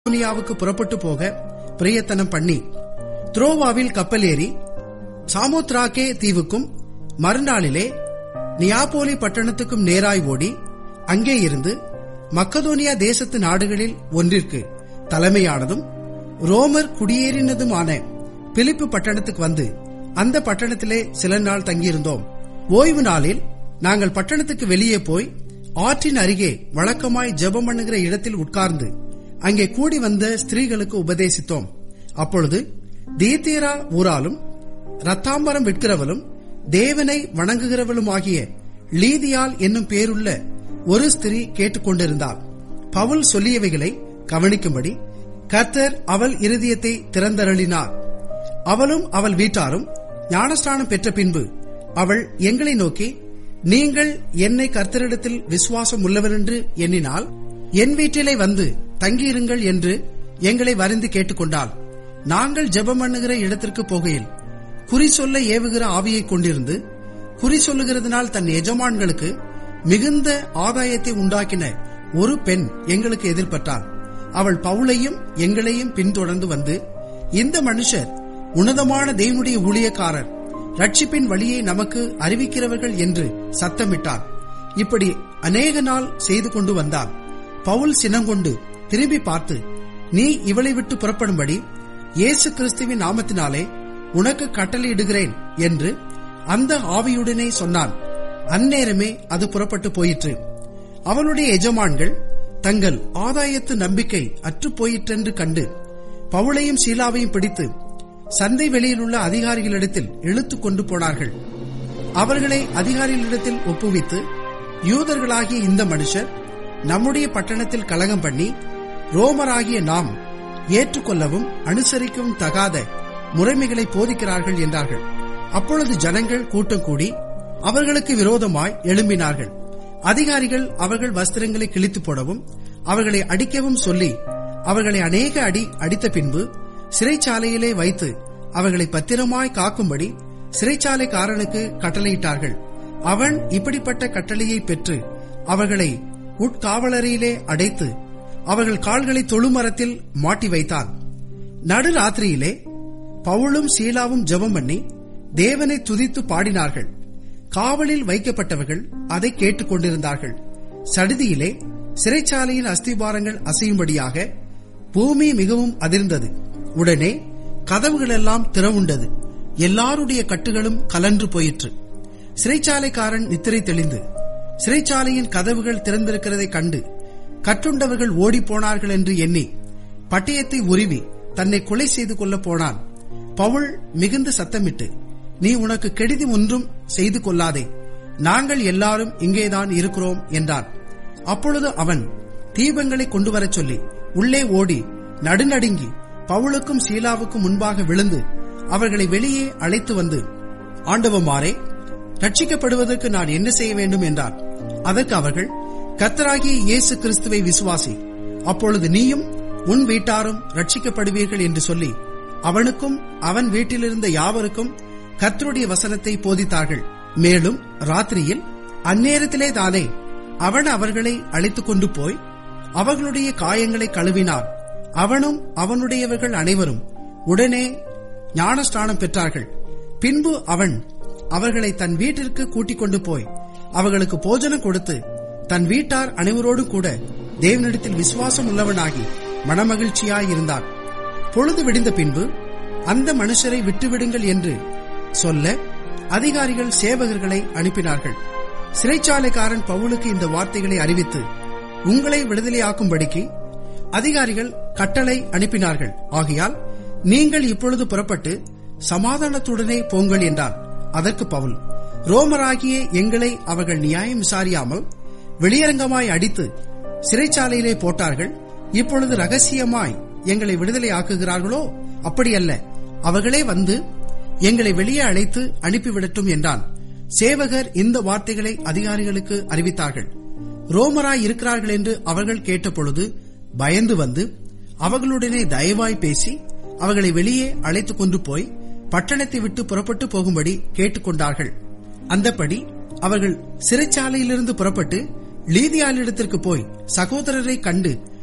மாசிதோனியாவுக்கு புறப்பட்டு போக பிரயத்தனம் பண்ணி துரோவாவில் கப்பல் ஏறி சாமோத்ராக்கே தீவுக்கும் மறுநாளிலே நியாபோலி பட்டணத்துக்கும் நேராய் ஓடி அங்கே இருந்து மக்கதோனியா தேசத்து நாடுகளில் ஒன்றிற்கு தலைமையானதும் ரோமர் குடியேறினதுமான பிலிப்பு பட்டணத்துக்கு வந்து அந்த பட்டணத்திலே சில நாள் தங்கியிருந்தோம் ஓய்வு நாளில் நாங்கள் பட்டணத்துக்கு வெளியே போய் ஆற்றின் அருகே வழக்கமாய் ஜெபம் பண்ணுகிற இடத்தில் உட்கார்ந்து அங்கே கூடி வந்த ஸ்திரீகளுக்கு உபதேசித்தோம் அப்பொழுது தீத்தேரா ஊராலும் ரத்தாம்பரம் விற்கிறவளும் தேவனை வணங்குகிறவளுமாகிய லீதியால் என்னும் பேருள்ள ஒரு ஸ்திரீ கேட்டுக்கொண்டிருந்தாள் பவுல் சொல்லியவைகளை கவனிக்கும்படி கர்த்தர் அவள் இருதயத்தை திறந்தருளினார் அவளும் அவள் வீட்டாரும் ஞானஸ்தானம் பெற்ற பின்பு அவள் எங்களை நோக்கி நீங்கள் என்னை கர்த்தரிடத்தில் விசுவாசம் உள்ளவர் என்று எண்ணினால் என் வீட்டிலே வந்து தங்கியிருங்கள் என்று எங்களை வரிந்து கேட்டுக்கொண்டாள் நாங்கள் ஜெபம் பண்ணுகிற இடத்திற்கு போகையில் குறி சொல்ல ஏவுகிற ஆவியை கொண்டிருந்து குறி சொல்லுகிறதுனால் தன் எஜமான்களுக்கு மிகுந்த ஆதாயத்தை உண்டாக்கின ஒரு பெண் எங்களுக்கு எதிர்பட்டாள் அவள் பவுலையும் எங்களையும் பின்தொடர்ந்து வந்து இந்த மனுஷர் உன்னதமான தேவனுடைய ஊழியக்காரர் ரட்சிப்பின் வழியை நமக்கு அறிவிக்கிறவர்கள் என்று சத்தமிட்டார் இப்படி அநேக நாள் செய்து கொண்டு வந்தார் பவுல் சினங்கொண்டு திரும்பி பார்த்து நீ இவளை விட்டு புறப்படும்படி இயேசு கிறிஸ்துவின் நாமத்தினாலே உனக்கு கட்டளையிடுகிறேன் என்று அந்த ஆவியுடனே சொன்னான் அந்நேரமே அது புறப்பட்டு போயிற்று அவளுடைய எஜமான்கள் தங்கள் ஆதாயத்து நம்பிக்கை அற்றுப் போயிற்றென்று கண்டு பவுளையும் சீலாவையும் பிடித்து சந்தை வெளியில் உள்ள அதிகாரிகளிடத்தில் இழுத்துக் கொண்டு போனார்கள் அவர்களை அதிகாரிகளிடத்தில் ஒப்புவித்து யூதர்களாகிய இந்த மனுஷர் நம்முடைய பட்டணத்தில் கலகம் பண்ணி ரோமராகிய நாம் ஏற்றுக்கொள்ளவும் அனுசரிக்கவும் தகாத முறைமைகளை போதிக்கிறார்கள் என்றார்கள் அப்பொழுது ஜனங்கள் கூட்டம் கூடி அவர்களுக்கு விரோதமாய் எழும்பினார்கள் அதிகாரிகள் அவர்கள் வஸ்திரங்களை கிழித்து போடவும் அவர்களை அடிக்கவும் சொல்லி அவர்களை அநேக அடி அடித்த பின்பு சிறைச்சாலையிலே வைத்து அவர்களை பத்திரமாய் காக்கும்படி சிறைச்சாலைக்காரனுக்கு கட்டளையிட்டார்கள் அவன் இப்படிப்பட்ட கட்டளையை பெற்று அவர்களை உட்காவலரையிலே அடைத்து அவர்கள் கால்களை தொழுமரத்தில் மாட்டி வைத்தான் நடுராத்திரியிலே பவுளும் சீலாவும் ஜெபம் பண்ணி தேவனை துதித்து பாடினார்கள் காவலில் வைக்கப்பட்டவர்கள் அதை கேட்டுக் கொண்டிருந்தார்கள் சடுதியிலே சிறைச்சாலையின் அஸ்திபாரங்கள் அசையும்படியாக பூமி மிகவும் அதிர்ந்தது உடனே கதவுகளெல்லாம் திறவுண்டது எல்லாருடைய கட்டுகளும் கலன்று போயிற்று சிறைச்சாலைக்காரன் நித்திரை தெளிந்து சிறைச்சாலையின் கதவுகள் திறந்திருக்கிறதை கண்டு கட்டுண்டவர்கள் ஓடிப்போனார்கள் என்று எண்ணி பட்டயத்தை உருவி தன்னை கொலை செய்து கொள்ள போனான் பவுல் மிகுந்த சத்தமிட்டு நீ உனக்கு கெடுதி ஒன்றும் செய்து கொள்ளாதே நாங்கள் எல்லாரும் இங்கேதான் இருக்கிறோம் என்றான் அப்பொழுது அவன் தீபங்களை கொண்டு வரச் சொல்லி உள்ளே ஓடி நடுநடுங்கி பவுலுக்கும் சீலாவுக்கும் முன்பாக விழுந்து அவர்களை வெளியே அழைத்து வந்து ஆண்டவமாரே ரட்சிக்கப்படுவதற்கு நான் என்ன செய்ய வேண்டும் என்றார் அதற்கு அவர்கள் கத்தராகிய இயேசு கிறிஸ்துவை விசுவாசி அப்பொழுது நீயும் உன் வீட்டாரும் ரட்சிக்கப்படுவீர்கள் என்று சொல்லி அவனுக்கும் அவன் வீட்டிலிருந்த யாவருக்கும் கர்த்தருடைய வசனத்தை போதித்தார்கள் மேலும் ராத்திரியில் அந்நேரத்திலே தானே அவன் அவர்களை அழைத்துக் கொண்டு போய் அவர்களுடைய காயங்களை கழுவினார் அவனும் அவனுடையவர்கள் அனைவரும் உடனே ஞானஸ்தானம் பெற்றார்கள் பின்பு அவன் அவர்களை தன் வீட்டிற்கு கூட்டிக் கொண்டு போய் அவர்களுக்கு போஜனம் கொடுத்து தன் வீட்டார் அனைவரோடும் கூட தேவனிடத்தில் விசுவாசம் உள்ளவனாகி மனமகிழ்ச்சியாயிருந்தான் பொழுது விடிந்த பின்பு அந்த மனுஷரை விட்டுவிடுங்கள் என்று சொல்ல அதிகாரிகள் சேவகர்களை அனுப்பினார்கள் சிறைச்சாலைக்காரன் பவுலுக்கு இந்த வார்த்தைகளை அறிவித்து உங்களை விடுதலையாக்கும்படிக்கு அதிகாரிகள் கட்டளை அனுப்பினார்கள் ஆகையால் நீங்கள் இப்பொழுது புறப்பட்டு சமாதானத்துடனே போங்கள் என்றார் அதற்கு பவுல் ரோமராகிய எங்களை அவர்கள் நியாயம் விசாரியாமல் வெளியரங்கமாய் அடித்து சிறைச்சாலையிலே போட்டார்கள் இப்பொழுது ரகசியமாய் எங்களை விடுதலை ஆக்குகிறார்களோ அப்படியல்ல அவர்களே வந்து எங்களை வெளியே அழைத்து அனுப்பிவிடட்டும் என்றான் சேவகர் இந்த வார்த்தைகளை அதிகாரிகளுக்கு அறிவித்தார்கள் ரோமராய் இருக்கிறார்கள் என்று அவர்கள் கேட்டபொழுது பயந்து வந்து அவர்களுடனே தயவாய் பேசி அவர்களை வெளியே அழைத்துக் கொண்டு போய் பட்டணத்தை விட்டு புறப்பட்டு போகும்படி கேட்டுக்கொண்டார்கள் அந்தப்படி அவர்கள் சிறைச்சாலையிலிருந்து புறப்பட்டு லீதியாளிடத்திற்கு போய் சகோதரரை கண்டு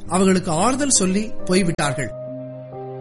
அவர்களுக்கு ஆறுதல் சொல்லி போய்விட்டார்கள்